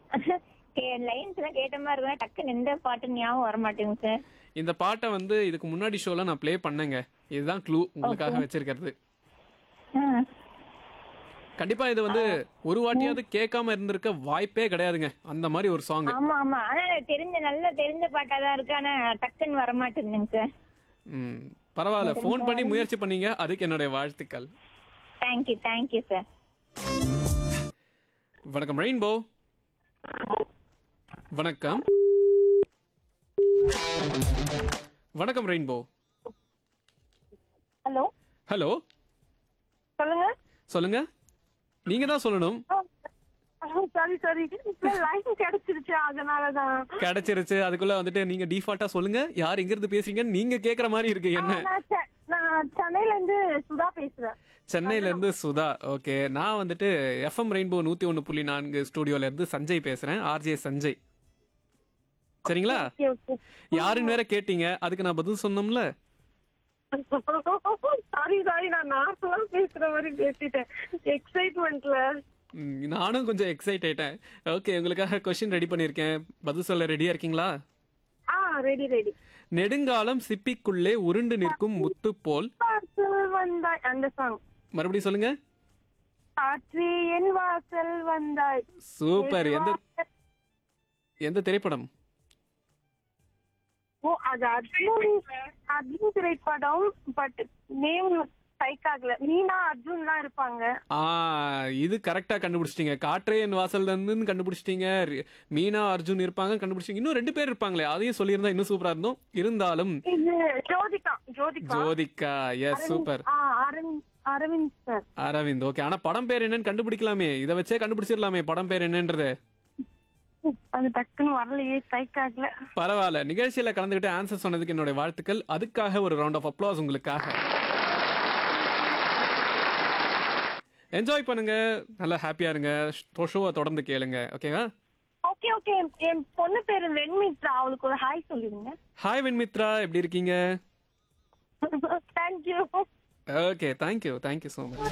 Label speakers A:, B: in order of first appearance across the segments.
A: Lines எல்லாம் கேட்ட மாதிரி இருக்கும் டக்குன்னு எந்த பாட்டு ஞாபகம் வர மாட்டேங்குது சார்
B: இந்த பாட்டை வந்து இதுக்கு முன்னாடி ஷோல நான் ப்ளே பண்ணேங்க இதுதான் க்ளூ உங்களுக்காக வச்சிருக்கிறது
A: ஆ.
B: கண்டிப்பா இது வந்து ஒரு வாட்டியாவது கேட்காம இருந்திருக்க வாய்ப்பே கிடையாதுங்க அந்த மாதிரி ஒரு சாங்
A: ஆமா ஆமா ஆனா எனக்கு தெரிஞ்ச நல்ல தெரிஞ்ச பாட்டா தான் இருக்கு ஆனா டக்குன்னு வர மாட்டேங்குதுங்க சார்
B: ம் பரவாயில்ல ஃபோன் பண்ணி முயற்சி பண்ணீங்க அதுக்கு என்னுடைய வாழ்த்துக்கள்
A: தேங்க்யூ தேங்க்யூ சார்
B: வணக்கம் ரெயின்போ வணக்கம் வணக்கம் ரெயின்போ
C: ஹலோ
B: ஹலோ
C: சொல்லுங்க
B: சொல்லுங்க நீங்க தான் சொல்லணும்
C: சாரி சாரி லைன் கிடைச்சிருச்சு அதனாலதான்
B: கிடைச்சிருச்சு அதுக்குள்ள வந்துட்டு நீங்க டிஃபால்ட்டா சொல்லுங்க யார் எங்க இருந்து பேசுறீங்கன்னு நீங்க கேக்குற மாதிரி இருக்கு என்ன
C: நான் செ- நான் சென்னையில இருந்து சுதா பேசுறேன்
B: சென்னையில இருந்து சுதா ஓகே நான் வந்துட்டு எஃப்எம் ரெயின்போ நூத்தி ஒன்னு புள்ளி நான்கு ஸ்டுடியோல இருந்து சஞ்சய் பேசுறேன் ஆர்ஜே சஞ்சய் சரிங்களா
C: ஓகே ஓகே
B: யாருன்னு வேற கேட்டீங்க அதுக்கு நான் பதில் சொன்னோம்ல
C: சாரி சாரி நான் நார்மலா பேசுற மாதிரி பேசிட்டேன் எக்ஸைட்மெண்ட்ல
B: ம், நானும் கொஞ்சம் எக்ஸைட் ஆயிட்டேன் ஓகே உங்களுக்காக கொஸ்டின் ரெடி பண்ணியிருக்கேன் பதில் சொல்ல ரெடியா இருக்கீங்களா
C: ஆ ரெடி ரெடி
B: நெடுங்காலம் சிப்பிக்குள்ளே உருண்டு நிற்கும் முத்து போல்
C: வாசல் வந்தாய் அந்த சாங்
B: மறுபடியும் சொல்லுங்க
C: காற்று என் வாசல் வந்தாய்
B: சூப்பர் எந்த எந்த திரைப்படம்
C: ஓ அது அர்ஜுன் அர்ஜுன் திரைப்படம் பட் நேம் ஸ்ட்ரைக் ஆகல மீனா அர்ஜுன் தான் இருப்பாங்க
B: ஆ இது கரெக்டா கண்டுபிடிச்சிட்டீங்க காற்றே என் வாசல்ல இருந்து கண்டுபிடிச்சிட்டீங்க ரி- மீனா அர்ஜுன் இருப்பாங்க கண்டுபிடிச்சிட்டீங்க இன்னும் ரெண்டு பேர் இருப்பாங்களே அதையும் சொல்லியிருந்தா இன்னும் சூப்பரா இருந்தோம் இருந்தாலும்
C: இது ஜோதிகா ஜோதிகா
B: ஜோதிகா எஸ் சூப்பர்
C: ஆ அரவிந்த் அரவிந்த் சார்
B: அரவிந்த் ஓகே ஆனா படம் பேர் என்னன்னு கண்டுபிடிக்கலாமே இதை வச்சே கண்டுபிடிச்சிடலாமே படம் பேர் என்னன்றது
C: அது டக்குன்னு வரலையே ஸ்ட்ரைக் ஆகல
B: பரவாயில்ல நிகழ்ச்சியில கலந்துக்கிட்டு ஆன்சர் சொன்னதுக்கு என்னுடைய வாழ்த்துக்கள் அதுக்காக ஒரு ரவுண்ட் ஆஃப் அப்ளாஸ் உங்களுக்காக என்ஜாய் பண்ணுங்க நல்லா ஹாப்பியா இருங்க ஷோவை தொடர்ந்து கேளுங்க ஓகேவா
C: ஓகே ஓகே என் பொண்ணு பேரு வெண்மித்ரா அவளுக்கு ஒரு ஹாய் சொல்லிடுங்க
B: ஹாய் வெண்மித்ரா எப்படி இருக்கீங்க
C: thank you
B: okay thank you thank you so much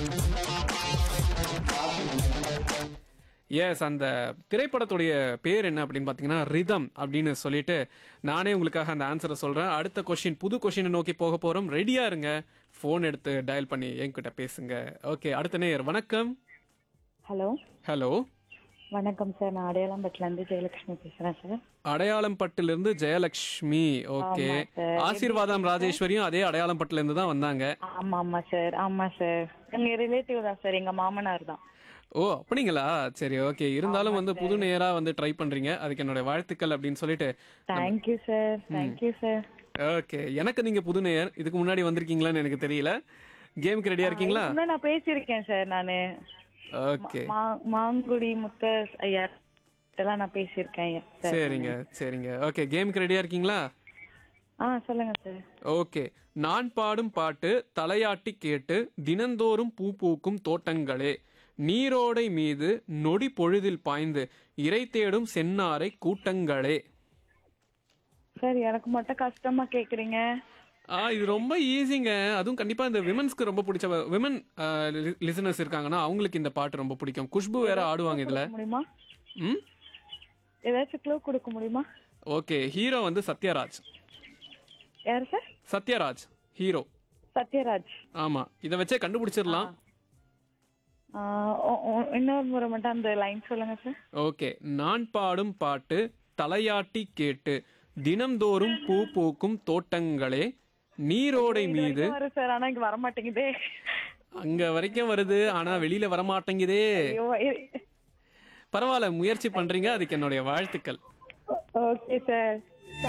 B: yes அந்த திரைப்படத்துடைய பேர் என்ன அப்படின்னு பார்த்தீங்கன்னா ரிதம் அப்படின்னு சொல்லிட்டு நானே உங்களுக்காக அந்த ஆன்சரை சொல்கிறேன் அடுத்த கொஷின் புது கொஷினை நோக்கி போக போகிறோம் ரெடியாக இருங்க ஃபோன் எடுத்து டயல் பண்ணி என்கிட்ட பேசுங்க ஓகே அடுத்த நேர் வணக்கம்
D: ஹலோ
B: ஹலோ
D: வணக்கம் சார் நான் அடையாளம்பட்டிலேருந்து ஜெயலட்சுமி பேசுகிறேன் சார்
B: அடையாளம் பட்டிலிருந்து ஜெயலக்ஷ்மி ஓகே
D: ஆமா சார்.
B: ஆசீர்வாதம் ராஜேஸ்வரியும் அதே அடையாளம் பட்டிலேருந்து தான் வந்தாங்க
D: ஆமாம் ஆமாம் சார் ஆமாம் சார் எங்கள் ரிலேட்டிவ் தான் சார் எங்கள் மாமனார் தான்
B: ஓ அப்படிங்களா சரி ஓகே இருந்தாலும் வந்து புது நேரா வந்து ட்ரை பண்றீங்க அதுக்கு என்னோட வாழ்த்துக்கள் அப்படின்னு சொல்லிட்டு
D: thank you sir thank you sir
B: okay எனக்கு நீங்க புது நேயர் இதுக்கு முன்னாடி வந்திருக்கீங்களான்னு எனக்கு தெரியல கேமுக்கு ரெடியா இருக்கீங்களா
D: இன்னும் நான் பேசியிருக்கேன் சார் நான்
B: ஓகே
D: மாங்குடி முத்தஸ் ஐயா இதெல்லாம் நான் பேசியிருக்கேன் சார்
B: சரிங்க சரிங்க ஓகே கேமுக்கு ரெடியா இருக்கீங்களா
D: ஆ சொல்லுங்க சார்
B: ஓகே நான் பாடும் பாட்டு தலையாட்டி கேட்டு தினந்தோறும் பூ பூக்கும் தோட்டங்களே நீரோடை மீது நொடி பொழுதில் பாய்ந்து இறை தேடும் சென்னாரை கூட்டங்களே
D: சார் எனக்கு மட்டும் கஷ்டமா கேக்குறீங்க
B: ஆ இது ரொம்ப ஈஸிங்க அதுவும் கண்டிப்பா இந்த விமன்ஸ்க்கு ரொம்ப பிடிச்ச விமன் லிசனர்ஸ் இருக்காங்கன்னா அவங்களுக்கு இந்த பாட்டு ரொம்ப பிடிக்கும் குஷ்பு வேற ஆடுவாங்க இதுல
D: முடியுமா
B: ம்
D: ஏதாச்சும் க்ளூ கொடுக்க முடியுமா
B: ஓகே ஹீரோ வந்து சத்யராஜ்
D: யார் சார்
B: சத்யராஜ் ஹீரோ
D: சத்யராஜ்
B: ஆமா இதை வச்சே கண்டுபிடிச்சிடலாம்
D: ஆ, ஒ- ஒ- இன்னொரு முறை மட்டும் அந்த லைன் சொல்லுங்க சார்
B: ஓகே நான் பாடும் பாட்டு தலையாட்டி கேட்டு தினம்தோறும் பூ பூக்கும் தோட்டங்களே நீரோடை மீது
D: வரும் சார் ஆனா இங்க வர மாட்டேங்குதே
B: அங்க வரைக்கும் வருது ஆனா வெளியில வர மாட்டேங்குதே
D: ஐயோ, இ-
B: பரவாயில்ல முயற்சி பண்றீங்க அதுக்கு என்னுடைய வாழ்த்துக்கள்
D: ஓகே சார்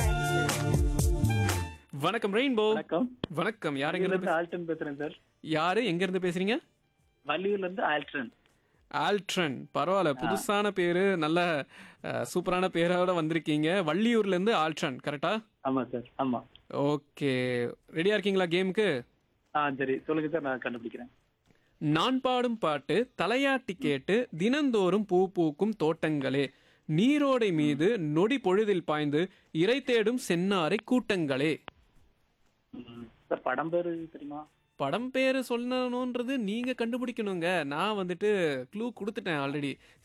B: வணக்கம் ரெயின்போ
E: வணக்கம்
B: வணக்கம் யார் எங்க இருந்து
E: இருந்து ஆல்டன் பேசுறேன் சார்
B: பேசு- யாரு எங்க இருந்து பேசுறீங்க
E: வள்ளியூர்ல இருந்து ஆல்டன்
B: ஆல்ட்ரன் பரவாயில்ல புதுசான பேரு நல்ல அஹ், சூப்பரான பேரோட வந்திருக்கீங்க வள்ளியூர்ல இருந்து ஆல்ட்ரன் கரெக்டா
E: ஆமா சார் ஆமா
B: ஓகே ரெடியா இருக்கீங்களா கேமுக்கு
E: ஆ சரி சொல்லுங்க சார் நான் கண்டுபிடிக்கிறேன்
B: நான் பாடும் பாட்டு தலையாட்டி கேட்டு தினந்தோறும் பூ பூக்கும் தோட்டங்களே நீரோடை மீது நொடி பொழுதில் பாய்ந்து இறை தேடும் சென்னாரை கூட்டங்களே
E: ம். சார் படம் பேரு தெரியுமா
B: படம் பேரு சொல்லணுன்றது நீங்க கண்டுபிடிக்கணுங்க நான் வந்துட்டு க்ளூ கொடுத்துட்டேன் ஆல்ரெடி